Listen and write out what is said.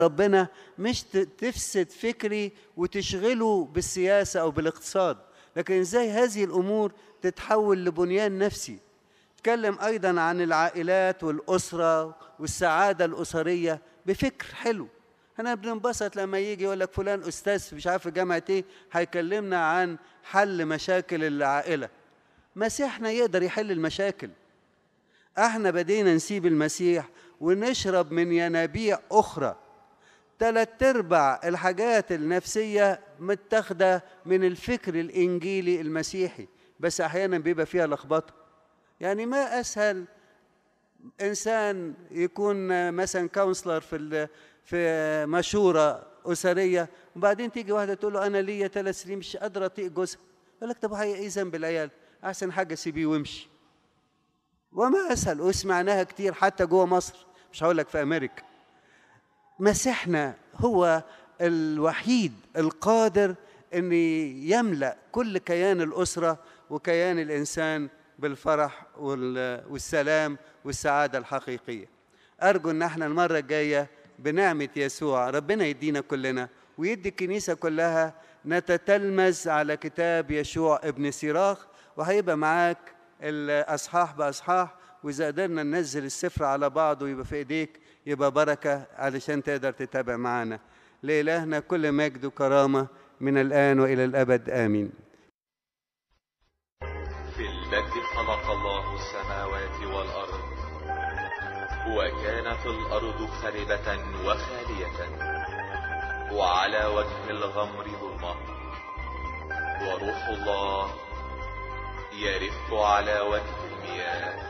ربنا مش ت- تفسد فكري وتشغله بالسياسة أو بالاقتصاد لكن إزاي هذه الأمور تتحول لبنيان نفسي تكلم أيضا عن العائلات والأسرة والسعادة الأسرية بفكر حلو احنا بننبسط لما يجي يقول لك فلان أستاذ مش عارف في جامعة إيه هيكلمنا عن حل مشاكل العائلة مسيحنا يقدر يحل المشاكل احنا بدينا نسيب المسيح ونشرب من ينابيع أخرى تلات ارباع الحاجات النفسيه متاخده من الفكر الانجيلي المسيحي بس احيانا بيبقى فيها لخبطه يعني ما اسهل انسان يكون مثلا كونسلر في ال- في مشوره اسريه وبعدين تيجي واحده تقول له انا ليا ثلاث سنين مش قادره اطيق جوزها يقول لك طب هي ايه ذنب العيال احسن حاجه سيبيه وامشي وما اسهل وسمعناها كتير حتى جوه مصر مش هقول لك في امريكا مسيحنا هو الوحيد القادر ان يملا كل كيان الاسره وكيان الانسان بالفرح وال- والسلام والسعاده الحقيقيه ارجو ان احنا المره الجايه بنعمه يسوع ربنا يدينا كلنا ويدي الكنيسه كلها نتتلمذ على كتاب يشوع ابن سيراخ وهيبقى معاك الاصحاح باصحاح واذا قدرنا ننزل السفر على بعضه يبقى في ايديك يبقى بركه علشان تقدر تتابع معانا لإلهنا كل مجد وكرامه من الان والى الابد امين في البدء خلق الله السماوات والأرض وكانت الأرض خربة وخالية وعلى وجه الغمر ظلمة وروح الله يرف على وجه المياه